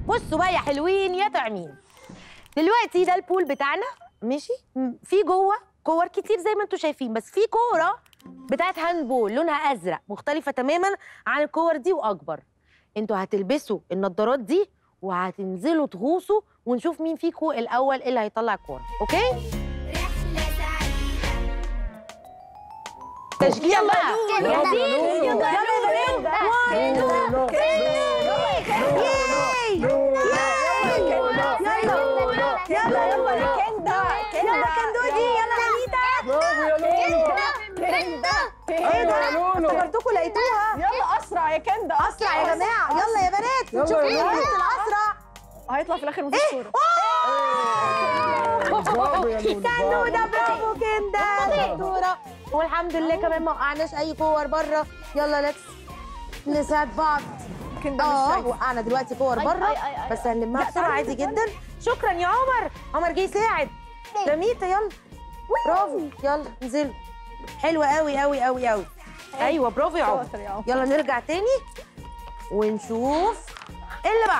بصوا بقى يا حلوين يا طعمين دلوقتي ده البول بتاعنا ماشي م- في جوه كور كتير زي ما انتم شايفين بس في كوره بتاعت هاند بول لونها ازرق مختلفه تماما عن الكور دي واكبر انتوا هتلبسوا النضارات دي وهتنزلوا تغوصوا ونشوف مين فيكم الاول اللي هيطلع الكوره اوكي تشجيع بقى جاهزين يلا يا بنات يلا يلا يا كندا يلا كندودي يلا انيتا برافو يا لولو ايه ده يا لولو افتكرتوكوا لقيتوها يلا اسرع يا كندا اسرع يا جماعه يلا يا بنات يلا نشوف يا مين لولو. البنت الاسرع هيطلع في الاخر مفيش صوره برافو يا لولو كندوده برافو. برافو كندا دكتورة والحمد لله كمان ما وقعناش اي كور بره يلا ليتس نساعد بعض كندا مش اه شايفه وقعنا دلوقتي كور أي- بره أي- أي- أي. بس هنلمها بسرعه عادي جدا شكرا يا عمر عمر جه يساعد رميته يلا برافو يلا انزلوا حلوه قوي قوي قوي قوي ايوه برافو يا عمر شاطر يا عمر يلا نرجع تاني ونشوف اللي بعده